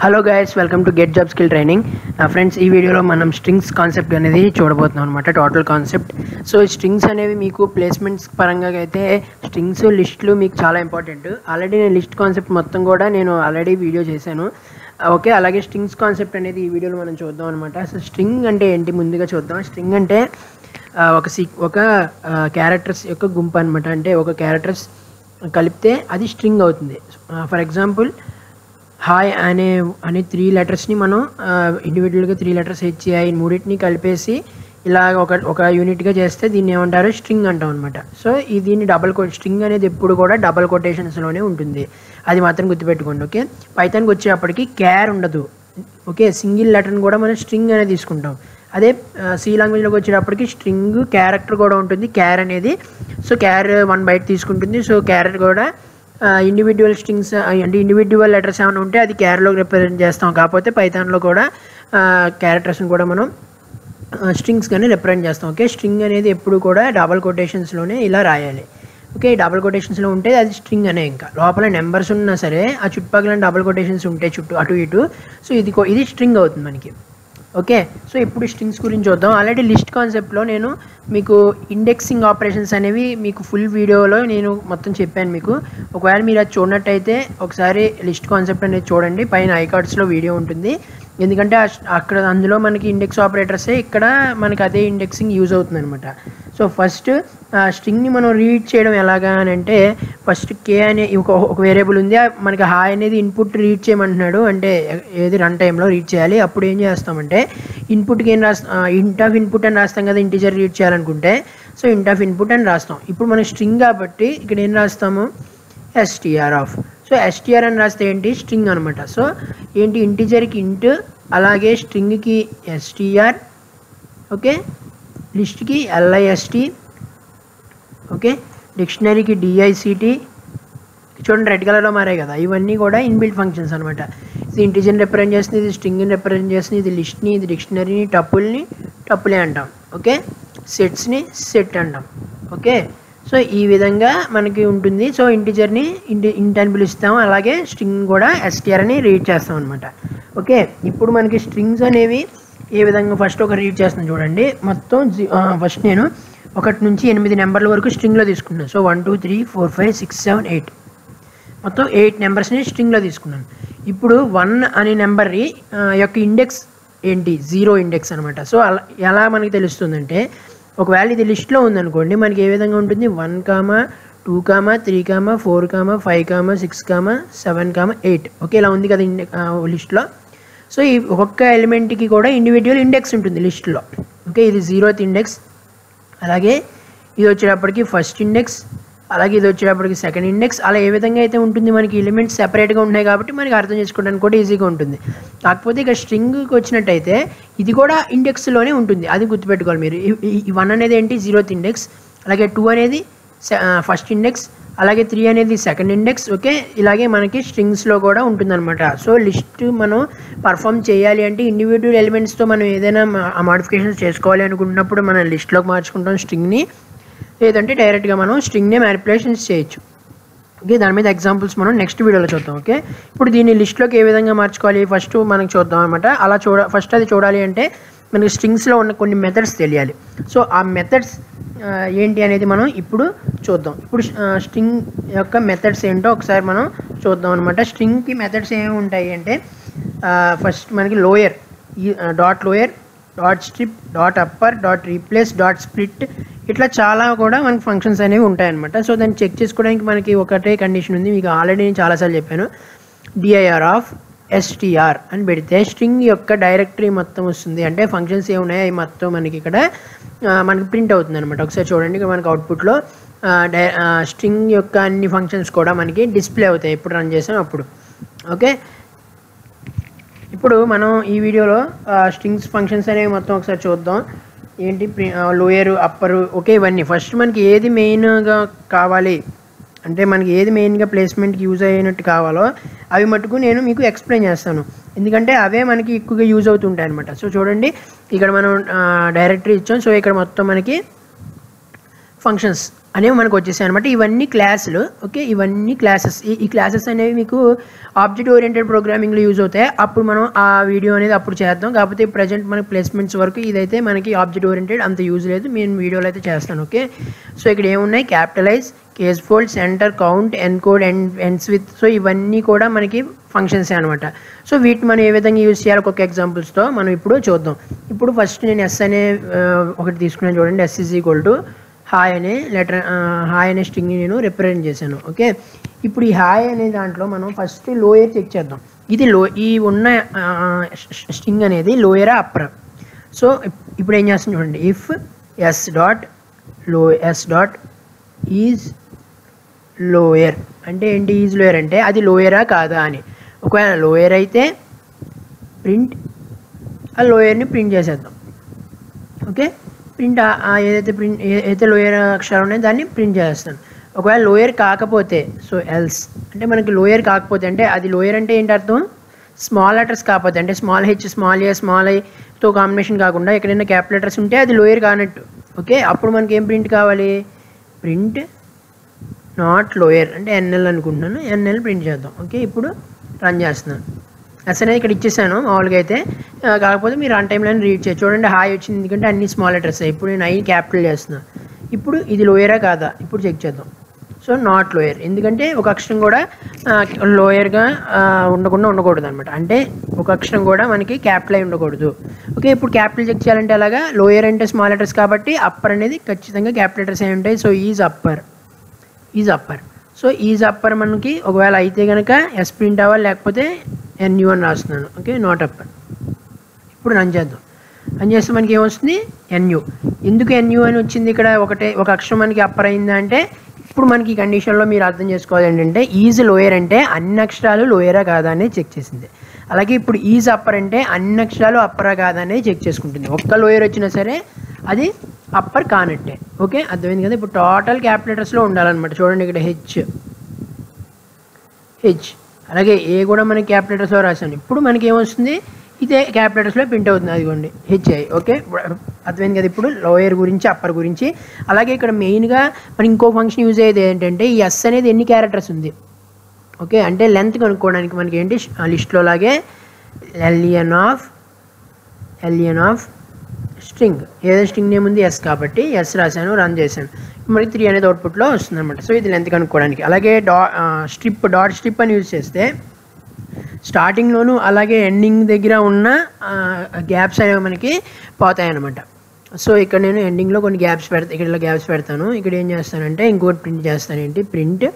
hello guys welcome to get job skill training friends ఈ వీడియోలో మనం స్ట్రింగ్స్ కాన్సెప్ట్ అనేది చూడబోతున్నాం అనమాట టోటల్ కాన్సెప్ట్ సో ఈ స్ట్రింగ్స్ అనేవి మీకు ప్లేస్మెంట్స్ పరంగా అయితే స్ట్రింగ్స్ లిస్టులు మీకు చాలా ఇంపార్టెంట్ ఆల్రెడీ నేను లిస్ట్ కాన్సెప్ట్ మొత్తం కూడా నేను ఆల్రెడీ వీడియో చేశాను ఓకే అలాగే స్ట్రింగ్స్ కాన్సెప్ట్ అనేది ఈ వీడియోలో మనం చూద్దాం అనమాట సో స్ట్రింగ్ అంటే ఏంటి ముందుగా చూద్దాం స్ట్రింగ్ అంటే ఆ, ఒక సీ ఒక క్యారెక్టర్స్ యొక్క గుంపు అనమాట అంటే ఒక క్యారెక్టర్స్ కలిపితే అది స్ట్రింగ్ అవుతుంది ఫర్ ఎగ్జాంపుల్ హాయ్ అనే అనే త్రీ లెటర్స్ని మనం ఇండివిజువల్గా త్రీ లెటర్స్ హెచ్ఐ మూడింటిని కలిపేసి ఇలా ఒక ఒక యూనిట్గా చేస్తే దీన్ని ఏమంటారు స్ట్రింగ్ అంటాం అనమాట సో ఈ దీన్ని డబల్ కోట్ స్ట్రింగ్ అనేది ఎప్పుడు కూడా డబల్ కొటేషన్స్లోనే ఉంటుంది అది మాత్రం గుర్తుపెట్టుకోండి ఓకే పైతానికి వచ్చేటప్పటికి క్యార్ ఉండదు ఓకే సింగిల్ లెటర్ని కూడా మనం స్ట్రింగ్ అనేది తీసుకుంటాం అదే సి లాంగ్వేజ్లోకి వచ్చేటప్పటికి స్ట్రింగ్ క్యారెక్టర్ కూడా ఉంటుంది క్యార్ అనేది సో క్యార్ వన్ బైట్ తీసుకుంటుంది సో క్యార్ కూడా ఇండివిజువల్ స్ట్రింగ్స్ అంటే ఇండివిజువల్ లెటర్స్ ఏమైనా ఉంటే అది క్యార్లో రిప్రజెంట్ చేస్తాం కాకపోతే పైథాన్లో కూడా క్యారెక్టర్స్ని కూడా మనం స్ట్రింగ్స్ కానీ రిప్రజెంట్ చేస్తాం ఓకే స్ట్రింగ్ అనేది ఎప్పుడు కూడా డబల్ కొటేషన్స్లోనే ఇలా రాయాలి ఓకే డబల్ కొటేషన్స్లో ఉంటే అది స్ట్రింగ్ అనే ఇంకా లోపల నెంబర్స్ ఉన్నా సరే ఆ చుట్టుపక్కల డబల్ కొటేషన్స్ ఉంటాయి చుట్టూ అటు ఇటు సో ఇది కో- ఇది స్ట్రింగ్ అవుతుంది మనకి ఓకే సో ఇప్పుడు స్ట్రింగ్స్ గురించి చూద్దాం ఆల్రెడీ లిస్ట్ కాన్సెప్ట్లో నేను మీకు ఇండెక్సింగ్ ఆపరేషన్స్ అనేవి మీకు ఫుల్ వీడియోలో నేను మొత్తం చెప్పాను మీకు ఒకవేళ మీరు అది చూడనట్టయితే ఒకసారి లిస్ట్ కాన్సెప్ట్ అనేది చూడండి పైన ఐకార్డ్స్లో వీడియో ఉంటుంది ఎందుకంటే ఆ- అక్కడ అందులో మనకి ఇండెక్స్ ఆపరేటర్సే ఇక్కడ మనకి అదే ఇండెక్సింగ్ యూజ్ అవుతుంది అనమాట సో ఫస్ట్ స్ట్రింగ్ని మనం రీడ్ చేయడం ఎలాగా అని అంటే ఫస్ట్ కే అనే ఒక ఒక వేరియబుల్ ఉంది ఆ మనకి హాయ్ అనేది ఇన్పుట్ రీడ్ చేయమంటున్నాడు అంటే ఏది రన్ టైంలో రీడ్ చేయాలి అప్పుడు ఏం చేస్తామంటే ఇన్పుట్కి ఏం రాస్తాం ఇంట్ ఆఫ్ ఇన్పుట్ అని రాస్తాం కదా ఇంటీజర్ రీడ్ చేయాలనుకుంటే సో ఇంట్ ఆఫ్ ఇన్పుట్ అని రాస్తాం ఇప్పుడు మనం స్ట్రింగ్ కాబట్టి ఇక్కడ ఏం రాస్తాము ఎస్టీఆర్ ఆఫ్ సో ఎస్టీఆర్ అని రాస్తే ఏంటి స్ట్రింగ్ అనమాట సో ఏంటి ఇంటీజర్కి ఇంట్ అలాగే స్ట్రింగ్కి ఎస్టీఆర్ ఓకే లిస్ట్కి ఎల్ఐఎస్టి ఓకే డిక్షనరీకి డిఐసిటి చూడండి రెడ్ కలర్లో మారాయి కదా ఇవన్నీ కూడా ఇన్బిల్ట్ ఫంక్షన్స్ అనమాట ఇది ఇంటిజన్ రిప్రజెంట్ చేస్తుంది ఇది స్ట్రింగ్ని రిప్రజెంట్ చేస్తుంది ఇది లిస్ట్ని ఇది డిక్షనరీని టప్పుల్ని టప్పులే అంటాం ఓకే సెట్స్ని సెట్ అంటాం ఓకే సో ఈ విధంగా మనకి ఉంటుంది సో ఇంటిజర్ని ఇంటి ఇంటి అని పిలుస్తాం అలాగే స్ట్రింగ్ కూడా ఎస్టీఆర్ అని రీడ్ చేస్తాం అనమాట ఓకే ఇప్పుడు మనకి స్ట్రింగ్స్ అనేవి ఏ విధంగా ఫస్ట్ ఒక రీడ్ చేస్తున్నాను చూడండి మొత్తం ఫస్ట్ నేను ఒకటి నుంచి ఎనిమిది నెంబర్ల వరకు స్ట్రింగ్లో తీసుకున్నాను so one two three four five six seven eight మొత్తం ఎయిట్ నెంబర్స్ని స్ట్రింగ్లో తీసుకున్నాను ఇప్పుడు వన్ అనే నెంబర్ యొక్క ఇండెక్స్ ఏంటి జీరో ఇండెక్స్ అనమాట సో అలా ఎలా మనకి తెలుస్తుందంటే ఒకవేళ ఇది లిస్ట్లో ఉందనుకోండి మనకి ఏ విధంగా ఉంటుంది one comma two comma three comma four comma five comma six comma seven comma eight okay ఇలా ఉంది కదా ఇండె లిస్ట్లో సో ఈ ఒక్కొక్క ఎలిమెంట్కి కూడా ఇండివిజువల్ ఇండెక్స్ ఉంటుంది లిస్ట్లో ఓకే ఇది జీరోత్ ఇండెక్స్ అలాగే ఇది వచ్చేటప్పటికి ఫస్ట్ ఇండెక్స్ అలాగే ఇది వచ్చేటప్పటికి సెకండ్ ఇండెక్స్ అలా ఏ విధంగా అయితే ఉంటుంది మనకి ఎలిమెంట్స్ సెపరేట్గా ఉన్నాయి కాబట్టి మనకి అర్థం చేసుకోవడానికి కూడా ఈజీగా ఉంటుంది కాకపోతే ఇక స్ట్రింగ్కి వచ్చినట్టయితే ఇది కూడా ఇండెక్స్లోనే ఉంటుంది అది గుర్తుపెట్టుకోవాలి మీరు ఈ వన్ అనేది ఏంటి జీరోత్ ఇండెక్స్ అలాగే టూ అనేది ఫస్ట్ ఇండెక్స్ అలాగే త్రీ అనేది సెకండ్ ఇండెక్స్ ఓకే ఇలాగే మనకి స్ట్రింగ్స్లో కూడా ఉంటుందన్నమాట సో లిస్ట్ మనం పర్ఫామ్ చేయాలి అంటే ఇండివిజువల్ ఎలిమెంట్స్తో మనం ఏదైనా మాడిఫికేషన్స్ చేసుకోవాలి అనుకున్నప్పుడు మనం లిస్ట్లోకి మార్చుకుంటాం స్ట్రింగ్ని లేదంటే డైరెక్ట్గా మనం స్ట్రింగ్నే మ్యానిపులేషన్స్ చేయొచ్చు ఓకే దాని మీద ఎగ్జాంపుల్స్ మనం నెక్స్ట్ వీడియోలో చూద్దాం ఓకే ఇప్పుడు దీన్ని లిస్ట్లోకి ఏ విధంగా మార్చుకోవాలి ఫస్ట్ మనకి చూద్దాం అనమాట అలా చూడ ఫస్ట్ అది చూడాలి అంటే మనకి స్ట్రింగ్స్లో ఉన్న కొన్ని మెథడ్స్ తెలియాలి సో ఆ మెథడ్స్ ఏంటి అనేది మనం ఇప్పుడు చూద్దాం ఇప్పుడు స్ట్రింగ్ యొక్క మెథడ్స్ ఏంటో ఒకసారి మనం చూద్దాం అనమాట స్ట్రింగ్కి మెథడ్స్ ఏమి ఉంటాయి అంటే ఫస్ట్ మనకి లోయర్ ఈ dot lower dot strip dot upper dot replace dot split ఇట్లా చాలా కూడా మనకి ఫంక్షన్స్ అనేవి ఉంటాయన్నమాట సో దాన్ని చెక్ చేసుకోవడానికి మనకి ఒకటే కండిషన్ ఉంది మీకు ఆల్రెడీ నేను చాలాసార్లు చెప్పాను డిఐఆర్ ఆఫ్ ఎస్టీఆర్ అని పెడితే స్ట్రింగ్ యొక్క డైరెక్టరీ మొత్తం వస్తుంది అంటే ఫంక్షన్స్ ఏమున్నాయో అవి మొత్తం మనకి ఇక్కడ ఆ, మనకి ప్రింట్ అవుతుంది అనమాట ఒకసారి చూడండి ఇక్కడ మనకి అవుట్పుట్లో డై స్ట్రింగ్ యొక్క అన్ని ఫంక్షన్స్ కూడా మనకి డిస్ప్లే అవుతాయి ఎప్పుడు రన్ చేసాం అప్పుడు ఓకే ఇప్పుడు మనం ఈ వీడియోలో స్ట్రింగ్స్ ఫంక్షన్స్ అనేవి మొత్తం ఒకసారి చూద్దాం ఏంటి లోయర్ అప్పరు ఓకే ఇవన్నీ ఫస్ట్ మనకి ఏది మెయిన్గా కావాలి అంటే మనకి ఏది మెయిన్గా ప్లేస్మెంట్కి యూజ్ అయినట్టు కావాలో అవి మటుకు నేను మీకు ఎక్స్ప్లెయిన్ చేస్తాను ఎందుకంటే అవే మనకి ఎక్కువగా యూజ్ అవుతుంటాయి అనమాట సో చూడండి ఇక్కడ మనం డైరెక్టరీ ఇచ్చాం సో ఇక్కడ మొత్తం మనకి ఫంక్షన్స్ అనేవి మనకు వచ్చేసాయి అనమాట ఇవన్నీ క్లాసులు ఓకే ఇవన్నీ క్లాసెస్ ఈ ఈ క్లాసెస్ అనేవి మీకు ఆబ్జెక్ట్ ఓరియంటెడ్ ప్రోగ్రామింగ్లో యూజ్ అవుతాయి అప్పుడు మనం ఆ వీడియో అనేది అప్పుడు చేద్దాం కాకపోతే ప్రజెంట్ మనకి ప్లేస్మెంట్స్ వరకు ఇదైతే మనకి ఆబ్జెక్ట్ ఓరియంటెడ్ అంత యూజ్ లేదు నేను వీడియోలో అయితే చేస్తాను ఓకే సో ఇక్కడ ఏమున్నాయి capitalize case fold center count encode end ends with so ఇవన్నీ కూడా మనకి ఫంక్షన్స్ అనమాట సో వీటిని మనం ఏ విధంగా యూజ్ చేయాలి ఒక్కొక్క ఎగ్జాంపుల్స్తో మనం ఇప్పుడు చూద్దాం ఇప్పుడు ఫస్ట్ నేను ఎస్ అనే ఆ, ఒకటి తీసుకున్నాను చూడండి s is equal to hi అనే లెటర్ హాయ్ అనే స్ట్రింగ్ని నేను రిప్రజెంట్ చేశాను ఓకే ఇప్పుడు ఈ హాయ్ అనే దాంట్లో మనం ఫస్ట్ లోయర్ చెక్ చేద్దాం ఇది లో ఈ ఉన్న స్ట్రింగ్ అనేది లోయరా అప్పరా సో ఇప్పుడు ఏం చేస్తాం చూడండి ఇఫ్ ఎస్ డాట్ లో ఎస్ డాట్ ఈజ్ లోయర్ అంటే ఏంటి ఈజ్ లోయర్ అంటే అది లోయరా కాదా అని ఒకవేళ లోయర్ అయితే ప్రింట్ ఆ లోయర్ని ప్రింట్ చేసేద్దాం ఓకే ప్రింట్ ఏదైతే ప్రింట్ ఏదైతే లోయర్ అక్షరాలు ఉన్నాయో దాన్ని ప్రింట్ చేస్తాను ఒకవేళ లోయర్ కాకపోతే సో ఎల్స్ అంటే మనకి లోయర్ కాకపోతే అంటే అది లోయర్ అంటే ఏంటి అర్థం స్మాల్ లెటర్స్ కాకపోతే అంటే small h small a small ఐతో కాంబినేషన్ కాకుండా ఎక్కడైనా క్యాప్ లెటర్స్ ఉంటే అది లోయర్ కానట్టు ఓకే అప్పుడు మనకి ఏం ప్రింట్ కావాలి ప్రింట్ నాట్ లోయర్ అంటే ఎన్ఎల్ అనుకుంటున్నాను ఎన్ఎల్ ప్రింట్ చేద్దాం ఓకే ఇప్పుడు రన్ చేస్తున్నాను ఎస్ అనేది ఇక్కడ ఇచ్చేసాను మామూలుగా అయితే ఆ, కాకపోతే మీరు రన్ టైంలో రీడ్ చేయొచ్చు చూడండి హాయ్ వచ్చింది ఎందుకంటే అన్ని స్మాల్ లెటర్స్ ఇప్పుడు నేను ఐ క్యాపిటల్ చేస్తున్నాను ఇప్పుడు ఇది లోయరా కాదా ఇప్పుడు చెక్ చేద్దాం సో నాట్ లోయర్ ఎందుకంటే ఒక అక్షరం కూడా లోయర్గా ఉండకుండా ఉండకూడదు అనమాట అంటే ఒక అక్షరం కూడా మనకి క్యాపిటల్ అయి ఉండకూడదు ఓకే ఇప్పుడు క్యాపిటల్ చెక్ చేయాలంటే అలాగా లోయర్ అంటే స్మాల్ లెటర్స్ కాబట్టి అప్పర్ అనేది ఖచ్చితంగా క్యాపిటల్ లెటర్స్ అయి ఉంటాయి so is upper is upper so is upper మనకి ఒకవేళ అయితే కనుక ఎస్ ప్రింట్ అవ్వాలి లేకపోతే ఎన్యూ అని రాస్తున్నాను ఓకే నాట్ అప్పర్ ఇప్పుడు రన్ చేద్దాం రన్ చేస్తే మనకి ఏమొస్తుంది ఎన్యూ ఎందుకు ఎన్యూ అని వచ్చింది ఇక్కడ ఒకటే ఒక అక్షరం మనకి అప్పర్ అయిందా అంటే ఇప్పుడు మనకి ఈ కండిషన్లో మీరు అర్థం చేసుకోవాలి ఏంటంటే ఈజ్ లోయర్ అంటే అన్ని అక్షరాలు లోయరా కాదా అనేది చెక్ చేసింది అలాగే ఇప్పుడు ఈజ్ అప్పర్ అంటే అన్ని అక్షరాలు అప్పరా కాదా అనేది చెక్ చేసుకుంటుంది ఒక్క లోయర్ వచ్చినా సరే అది అప్పర్ కానట్టే ఓకే అర్థమైంది కదా ఇప్పుడు టోటల్ క్యాపిటల్స్లో ఉండాలన్నమాట చూడండి ఇక్కడ హెచ్ హెచ్ అలాగే ఏ కూడా మనకి క్యాపిటల్స్లో రాశాను ఇప్పుడు మనకి ఏమొస్తుంది ఇదే క్యాపిటల్స్లో ప్రింట్ అవుతుంది అదిగోండి హెచ్ఐ ఓకే అర్థమైంది కదా ఇప్పుడు లోయర్ గురించి అప్పర్ గురించి అలాగే ఇక్కడ మెయిన్గా మనం ఇంకో ఫంక్షన్ యూజ్ అయ్యేది ఏంటంటే ఈ ఎస్ అనేది ఎన్ని క్యారెక్టర్స్ ఉంది ఓకే అంటే లెంత్ కనుక్కోవడానికి మనకి ఏంటి లిస్ట్లో లాగే L E N of L E N of string ఏదో స్ట్రింగ్ నేమ్ ఉంది ఎస్ కాబట్టి ఎస్ రాశాను రన్ చేశాను మనకి త్రీ అనేది అవుట్పుట్లో వస్తుంది అనమాట సో ఇది లెంత్ కనుక్కోవడానికి అలాగే డా స్ట్రిప్ డాట్ స్ట్రిప్ అని యూజ్ చేస్తే స్టార్టింగ్లోను అలాగే ఎండింగ్ దగ్గర ఉన్న గ్యాప్స్ అనేవి మనకి పోతాయి అనమాట సో ఇక్కడ నేను ఎండింగ్లో కొన్ని గ్యాప్స్ పెడతా ఇక్కడ ఇలా గ్యాప్స్ పెడతాను ఇక్కడ ఏం చేస్తానంటే ఇంకోటి ప్రింట్ చేస్తాను ఏంటి print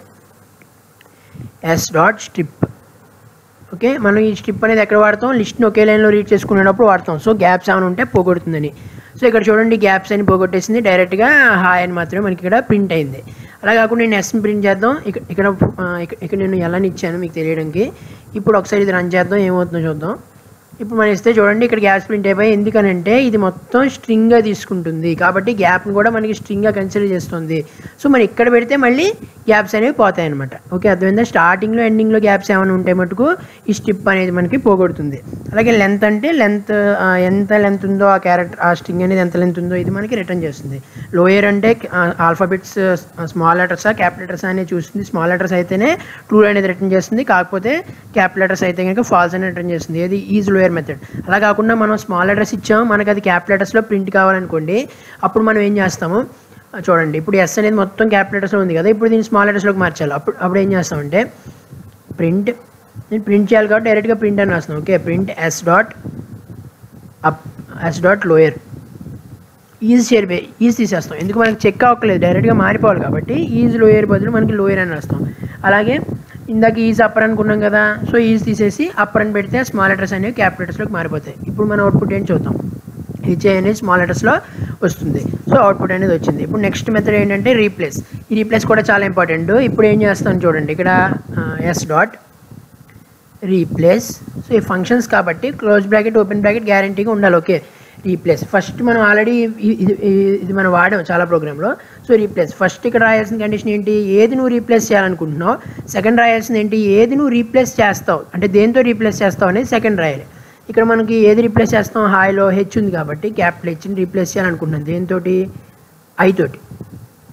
s dot strip okay మనం ఈ స్ట్రిప్ అనేది ఎక్కడ వాడతాం లిస్ట్ని ఒకే లైన్లో రీడ్ చేసుకునేటప్పుడు వాడతాం సో గ్యాప్స్ ఏమైనా ఉంటే పోగొడుతుందని సో ఇక్కడ చూడండి గ్యాప్స్ అని పోగొట్టేసింది డైరెక్ట్గా హాయ్ అని మాత్రమే మనకి ఇక్కడ ప్రింట్ అయింది అలా కాకుండా నేను ఎస్ని ప్రింట్ చేద్దాం ఇక్కడ ఇక్కడ ఆ, ఇక్కడ- ఇక్కడ నేను ఎలా ఇచ్చాను మీకు తెలియడానికి ఇప్పుడు ఒకసారి ఇది రన్ చేద్దాం ఏమవుతుందో చూద్దాం ఇప్పుడు మనం ఇస్తే చూడండి ఇక్కడ గ్యాప్స్ ప్రింట్ అయిపోయి ఎందుకనంటే ఇది మొత్తం స్ట్రింగ్గా తీసుకుంటుంది కాబట్టి గ్యాప్ని కూడా మనకి స్ట్రింగ్గా కన్సిడర్ చేస్తుంది సో మనం ఇక్కడ పెడితే మళ్ళీ గ్యాప్స్ అనేవి పోతాయి అనమాట ఓకే అర్థమైందా స్టార్టింగ్లో ఎండింగ్లో గ్యాప్స్ ఏమైనా ఉంటే మటుకు ఈ స్ట్రిప్ అనేది మనకి పోగొడుతుంది అలాగే లెంత్ అంటే లెంత్ ఎంత లెంత్ ఉందో ఆ క్యారెక్టర్ ఆ స్ట్రింగ్ అనేది ఎంత లెంత్ ఉందో ఇది మనకి రిటర్న్ చేస్తుంది లోయర్ అంటే ఆల్ఫాబెట్స్ స్మాల్ లెటర్సా క్యాప్ లెటర్స్ అనేది చూస్తుంది స్మాల్ లెటర్స్ అయితేనే ట్రూ అనేది రిటర్న్ చేస్తుంది కాకపోతే క్యాప్ లెటర్స్ అయితే కనుక ఫాల్స్ అని రిటర్న్ చేస్తుంది ఏది ఈజ్ లోయర్ మెథడ్ అలా కాకుండా మనం స్మాల్ లెటర్స్ ఇచ్చాం మనకి అది క్యాప్ లెటర్స్లో ప్రింట్ కావాలనుకోండి అప్పుడు మనం ఏం చేస్తాము ఆ, చూడండి ఇప్పుడు ఎస్ అనేది మొత్తం క్యాప్ లెటర్స్లో ఉంది కదా ఇప్పుడు దీన్ని స్మాల్ లెటర్స్లోకి మార్చాలి అప్పుడు అప్పుడు ఏం చేస్తామంటే ప్రింట్ నేను ప్రింట్ చేయాలి కాబట్టి డైరెక్ట్గా ప్రింట్ అని రాస్తున్నాను okay print s dot up s dot lower is షేర్ బే ఈజ్ తీసేస్తాం ఎందుకు మనకి చెక్ అవ్వట్లేదు డైరెక్ట్గా మారిపోవాలి కాబట్టి ఈజ్ లోయర్ బదులు మనకి లోయర్ అని రాస్తాం అలాగే ఇందాక ఈజ్ అప్పర్ అనుకున్నాం కదా సో ఈజ్ తీసేసి అప్పర్ అని పెడితే స్మాల్ లెటర్స్ అనేవి క్యాప్ లెటర్స్లోకి మారిపోతాయి ఇప్పుడు మన అవుట్పుట్ ఏంటి చూద్దాం హెచ్ఐ అనేది స్మాల్ లెటర్స్లో వస్తుంది సో అవుట్పుట్ అనేది వచ్చింది ఇప్పుడు నెక్స్ట్ మెథడ్ ఏంటంటే రీప్లేస్ ఈ రీప్లేస్ కూడా చాలా ఇంపార్టెంట్ ఇప్పుడు ఏం చేస్తాను చూడండి ఇక్కడ ఎస్ డాట్ రీప్లేస్ సో ఈ ఫంక్షన్స్ కాబట్టి క్లోజ్ బ్రాకెట్ ఓపెన్ బ్రాకెట్ గ్యారంటీగా ఉండాలి ఓకే రీప్లేస్ ఫస్ట్ మనం ఆల్రెడీ ఇది ఇది మనం వాడాం చాలా ప్రోగ్రాంలో సో రీప్లేస్ ఫస్ట్ ఇక్కడ రాయాల్సిన కండిషన్ ఏంటి ఏది నువ్వు రీప్లేస్ చేయాలనుకుంటున్నావు సెకండ్ రాయాల్సింది ఏంటి ఏది నువ్వు రీప్లేస్ చేస్తావు అంటే దేంతో రీప్లేస్ చేస్తావు అనేది సెకండ్ రాయాలి ఇక్కడ మనకి ఏది రీప్లేస్ చేస్తాం హాయిలో హెచ్ ఉంది కాబట్టి క్యాపిటల్ హెచ్ని రీప్లేస్ చేయాలనుకుంటున్నాను దేంతోటి ఐ తోటి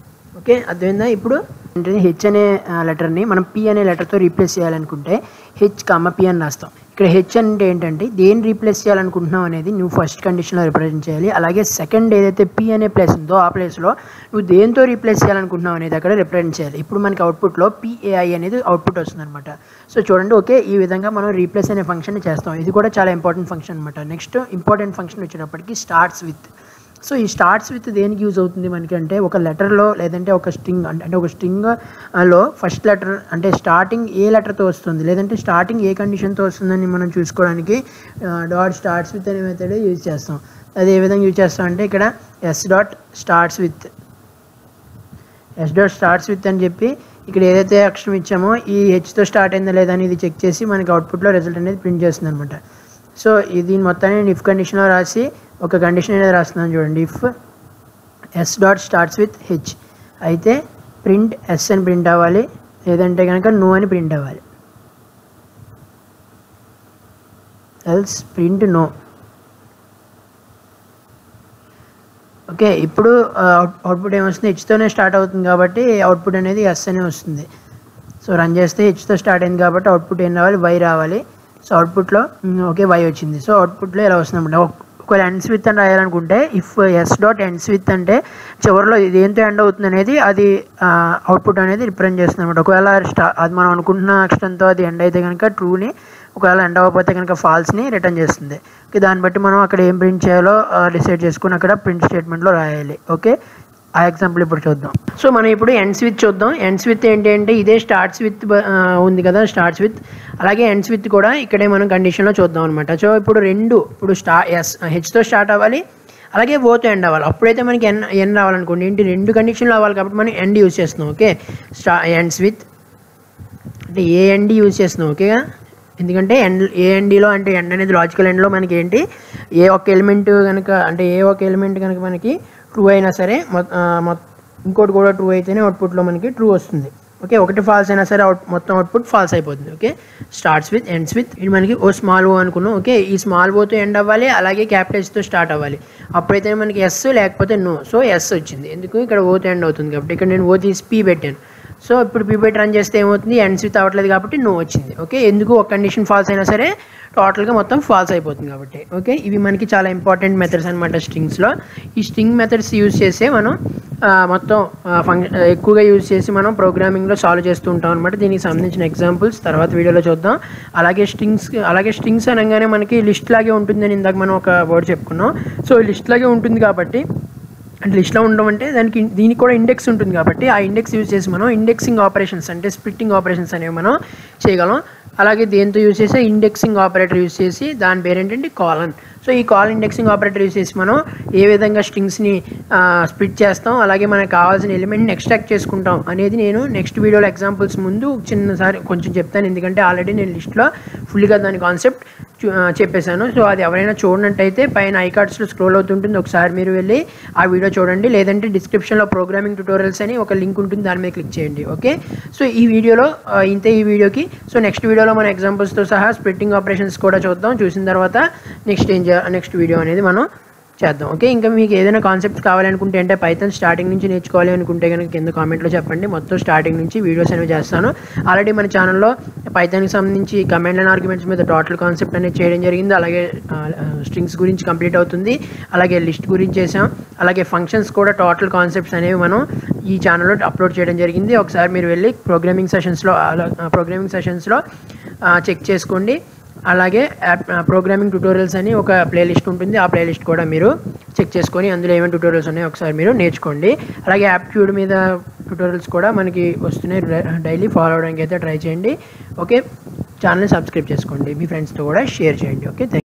ఓకే అర్థమైందా ఇప్పుడు అంటే హెచ్ అనే లెటర్ని మనం పి అనే లెటర్తో రీప్లేస్ చేయాలనుకుంటే హెచ్ కమ్మ పి అని రాస్తాం ఇక్కడ హెచ్ అంటే ఏంటంటే దేన్ని రీప్లేస్ చేయాలనుకుంటున్నావు అనేది నువ్వు ఫస్ట్ కండిషన్లో రిప్రజెంట్ చేయాలి అలాగే సెకండ్ ఏదైతే పి అనే ప్లేస్ ఉందో ఆ ప్లేస్లో నువ్వు దేంతో రీప్లేస్ చేయాలనుకుంటున్నావు అనేది అక్కడ రిప్రజెంట్ చేయాలి ఇప్పుడు మనకి అవుట్పుట్లో పిఏఐ అనేది అవుట్పుట్ వస్తుంది అనమాట సో చూడండి ఓకే ఈ విధంగా మనం రీప్లేస్ అనే ఫంక్షన్ చేస్తాం ఇది కూడా చాలా ఇంపార్టెంట్ ఫంక్షన్ అనమాట నెక్స్ట్ ఇంపార్టెంట్ ఫంక్షన్ వచ్చేటప్పటికి స్టార్ట్స్ విత్ సో ఈ స్టార్ట్స్ విత్ దేనికి యూజ్ అవుతుంది మనకి అంటే ఒక లెటర్లో లేదంటే ఒక స్ట్రింగ్ అంటే అంటే ఒక స్ట్రింగ్ లో ఫస్ట్ లెటర్ అంటే స్టార్టింగ్ ఏ లెటర్తో వస్తుంది లేదంటే స్టార్టింగ్ ఏ కండిషన్తో వస్తుందని మనం చూసుకోవడానికి డాట్ స్టార్ట్స్ విత్ అనే మెథడ్ యూజ్ చేస్తాం అది ఏ విధంగా యూజ్ చేస్తాం అంటే ఇక్కడ s dot starts with s dot starts with అని చెప్పి ఇక్కడ ఏదైతే అక్షరం ఇచ్చామో ఈ హెచ్తో స్టార్ట్ అయిందా లేదా అని ఇది చెక్ చేసి మనకి అవుట్పుట్లో రిజల్ట్ అనేది ప్రింట్ చేస్తుంది అనమాట సో ఇది మొత్తాన్ని నేను ఇఫ్ కండిషన్లో రాసి ఒక కండిషన్ అనేది రాస్తున్నాను చూడండి if s dot starts with h అయితే ప్రింట్ ఎస్ అని ప్రింట్ అవ్వాలి లేదంటే కనుక నో అని ప్రింట్ అవ్వాలి ఎల్స్ ప్రింట్ నో ఓకే ఇప్పుడు అవుట్పుట్ ఏమొస్తుంది హెచ్తోనే స్టార్ట్ అవుతుంది కాబట్టి అవుట్పుట్ అనేది ఎస్ అనే వస్తుంది సో రన్ చేస్తే హెచ్తో స్టార్ట్ అయింది కాబట్టి అవుట్పుట్ ఏం రావాలి వై రావాలి సో అవుట్పుట్లో ఓకే వై వచ్చింది సో అవుట్పుట్లో ఇలా వస్తుంది అనమాట ఒకవేళ ఎండ్స్ విత్ అని రాయాలనుకుంటే if s dot ends with అంటే చివరిలో ఇది ఏంతో ఎండ్ అవుతుంది అనేది అది అవుట్పుట్ అనేది రిప్రజెంట్ చేస్తుంది అనమాట ఒకవేళ స్టా అది మనం అనుకుంటున్న అక్షరంతో అది ఎండ్ అయితే కనుక ట్రూని ఒకవేళ ఎండ్ అవ్వకపోతే కనుక ఫాల్స్ని రిటర్న్ చేస్తుంది ఓకే దాన్ని బట్టి మనం అక్కడ ఏం ప్రింట్ చేయాలో డిసైడ్ చేసుకుని అక్కడ ప్రింట్ స్టేట్మెంట్లో రాయాలి ఓకే ఆ ఎగ్జాంపుల్ ఇప్పుడు చూద్దాం సో మనం ఇప్పుడు ఎండ్స్ విత్ చూద్దాం ఎండ్స్ విత్ ఏంటి అంటే ఇదే స్టార్ట్స్ విత్ ఉంది కదా స్టార్ట్స్ విత్ అలాగే ఎండ్స్ విత్ కూడా ఇక్కడే మనం కండిషన్లో చూద్దాం అనమాట సో ఇప్పుడు రెండు ఇప్పుడు స్టా ఎస్ హెచ్తో స్టార్ట్ అవ్వాలి అలాగే ఓతో ఎండ్ అవ్వాలి అప్పుడైతే మనకి ఎన్ ఎన్ రావాలనుకోండి ఏంటి రెండు కండిషన్లు అవ్వాలి కాబట్టి మనం ఎండ్ యూజ్ చేస్తున్నాం ఓకే స్టా ఎండ్స్ విత్ అంటే ఏ ఎండ్ యూజ్ చేస్తున్నాం ఓకేగా ఎందుకంటే ఎండ్ ఏ ఎండ్లో అంటే ఎండ్ అనేది లాజికల్ ఎండ్లో మనకి ఏంటి ఏ ఒక ఎలిమెంట్ కనుక అంటే ఏ ఒక ఎలిమెంట్ కనుక మనకి ట్రూ అయినా సరే ఇంకోటి కూడా ట్రూ అయితేనే అవుట్పుట్లో మనకి ట్రూ వస్తుంది ఓకే ఒకటి ఫాల్స్ అయినా సరే అవుట్ మొత్తం అవుట్పుట్ ఫాల్స్ అయిపోతుంది okay starts with ends with ఇది మనకి ఓ స్మాల్ ఓ అనుకున్నాం ఓకే ఈ స్మాల్ ఓతో ఎండ్ అవ్వాలి అలాగే క్యాపిటల్స్తో స్టార్ట్ అవ్వాలి అప్పుడైతే మనకి ఎస్ లేకపోతే నో సో ఎస్ వచ్చింది ఎందుకు ఇక్కడ ఓతో ఎండ్ అవుతుంది కాబట్టి ఇక్కడ నేను ఓ తీసి పీ పెట్టాను సో ఇప్పుడు పీపీటీ రన్ చేస్తే ఏమవుతుంది ఎండ్స్ విత్ అవ్వట్లేదు కాబట్టి నో వచ్చింది ఓకే ఎందుకు ఒక కండిషన్ ఫాల్స్ అయినా సరే టోటల్గా మొత్తం ఫాల్స్ అయిపోతుంది కాబట్టి ఓకే ఇవి మనకి చాలా ఇంపార్టెంట్ మెథడ్స్ అనమాట స్ట్రింగ్స్లో ఈ స్ట్రింగ్ మెథడ్స్ యూజ్ చేసే మనం మొత్తం ఫంక్షన్ ఎక్కువగా యూజ్ చేసి మనం ప్రోగ్రామింగ్లో సాల్వ్ చేస్తూ ఉంటాం అనమాట దీనికి సంబంధించిన ఎగ్జాంపుల్స్ తర్వాత వీడియోలో చూద్దాం అలాగే స్ట్రింగ్స్ అలాగే స్ట్రింగ్స్ అనగానే మనకి లిస్ట్ లాగే ఉంటుందని ఇందాక మనం ఒక వర్డ్ చెప్పుకున్నాం సో లిస్ట్ లాగే ఉంటుంది కాబట్టి అంటే లిస్ట్లో ఉండడం అంటే దానికి దీనికి కూడా ఇండెక్స్ ఉంటుంది కాబట్టి ఆ ఇండెక్స్ యూజ్ చేసి మనం ఇండెక్సింగ్ ఆపరేషన్స్ అంటే స్ప్లిట్టింగ్ ఆపరేషన్స్ అనేవి మనం చేయగలం అలాగే దేంతో యూజ్ చేసే ఇండెక్సింగ్ ఆపరేటర్ యూజ్ చేసి దాని పేరు ఏంటంటే కాలన్ సో ఈ కాల్ ఇండెక్సింగ్ ఆపరేటర్ యూజ్ చేసి మనం ఏ విధంగా స్ట్రింగ్స్ని స్ప్లిట్ చేస్తాం అలాగే మనకు కావాల్సిన ఎలిమెంట్ని ఎక్స్ట్రాక్ట్ చేసుకుంటాం అనేది నేను నెక్స్ట్ వీడియోలో ఎగ్జాంపుల్స్ ముందు చిన్నసారి కొంచెం చెప్తాను ఎందుకంటే ఆల్రెడీ నేను లిస్ట్లో ఫుల్గా దాని కాన్సెప్ట్ చెప్పేశాను సో అది ఎవరైనా చూడనట్టయితే పైన ఐకార్డ్స్లో స్క్రోల్ అవుతుంటుంది ఒకసారి మీరు వెళ్ళి ఆ వీడియో చూడండి లేదంటే డిస్క్రిప్షన్లో ప్రోగ్రామింగ్ ట్యూటోరియల్స్ అని ఒక లింక్ ఉంటుంది దాని మీద క్లిక్ చేయండి ఓకే సో ఈ వీడియోలో ఇంతే ఈ వీడియోకి సో నెక్స్ట్ వీడియోలో మన ఎగ్జాంపుల్స్తో సహా స్ప్లిట్టింగ్ ఆపరేషన్స్ కూడా చూద్దాం చూసిన తర్వాత నెక్స్ట్ ఏం నెక్స్ట్ వీడియో అనేది మనం చేద్దాం ఓకే ఇంకా మీకు ఏదైనా కాన్సెప్ట్స్ కావాలనుకుంటే అంటే పైథాన్ స్టార్టింగ్ నుంచి నేర్చుకోవాలి అనుకుంటే కనుక కింద కామెంట్లో చెప్పండి మొత్తం స్టార్టింగ్ నుంచి వీడియోస్ అనేవి చేస్తాను ఆల్రెడీ మన ఛానల్లో పైథాన్కి సంబంధించి కమాండ్ అండ్ ఆర్గ్యుమెంట్స్ మీద టోటల్ కాన్సెప్ట్ అనేది చేయడం జరిగింది అలాగే స్ట్రింగ్స్ గురించి కంప్లీట్ అవుతుంది అలాగే లిస్ట్ గురించి చేసాం అలాగే ఫంక్షన్స్ కూడా టోటల్ కాన్సెప్ట్స్ అనేవి మనం ఈ ఛానల్లో అప్లోడ్ చేయడం జరిగింది ఒకసారి మీరు వెళ్ళి ప్రోగ్రామింగ్ సెషన్స్లో ప్రోగ్రామింగ్ సెషన్స్లో చెక్ చేసుకోండి అలాగే యాప్ ప్రోగ్రామింగ్ ట్యూటోరియల్స్ అని ఒక ప్లేలిస్ట్ ఉంటుంది ఆ ప్లేలిస్ట్ కూడా మీరు చెక్ చేసుకొని అందులో ఏమేమి ట్యూటోరియల్స్ ఉన్నాయో ఒకసారి మీరు నేర్చుకోండి అలాగే యాప్ట్యూడ్ మీద ట్యూటోరియల్స్ కూడా మనకి వస్తున్నాయి డైలీ ఫాలో అవడానికి అయితే ట్రై చేయండి ఓకే ఛానల్ని సబ్స్క్రైబ్ చేసుకోండి మీ ఫ్రెండ్స్తో కూడా షేర్ చేయండి ఓకే